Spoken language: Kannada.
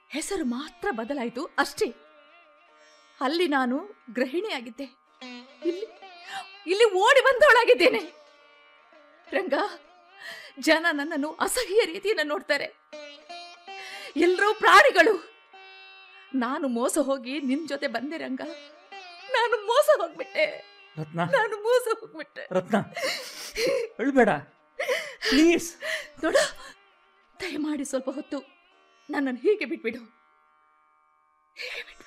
ಹೆಸರು ಮಾತ್ರ ಬದಲಾಯಿತು ಅಷ್ಟೇ ಅಲ್ಲಿ ನಾನು ಗೃಹಿಣಿಯಾಗಿದ್ದೆ ಇಲ್ಲಿ ಇಲ್ಲಿ ಓಡಿ ಬಂದವಳಾಗಿದ್ದೇನೆ ರಂಗ ಜನ ನನ್ನನ್ನು ಅಸಹ್ಯ ರೀತಿಯಿಂದ ನೋಡ್ತಾರೆ ಎಲ್ಲರೂ ಪ್ರಾಣಿಗಳು ನಾನು ಮೋಸ ಹೋಗಿ ನಿನ್ ಜೊತೆ ಬಂದೆ ರಂಗ ನಾನು ಮೋಸ ಹೋಗ್ಬಿಟ್ಟೆ ರತ್ನ ನಾನು ಮೋಸ ಹೋಗ್ಬಿಟ್ಟೆ ರತ್ನ ಅಳ್ಬೇಡ ಪ್ಲೀಸ್ ನೋಡು ದಯಮಾಡಿ ಸ್ವಲ್ಪ ಹೊತ್ತು ನನ್ನನ್ನು ಹೀಗೆ ಬಿಟ್ಬಿಡು ಹೀಗೆ ಬಿಟ್ಬಿಡು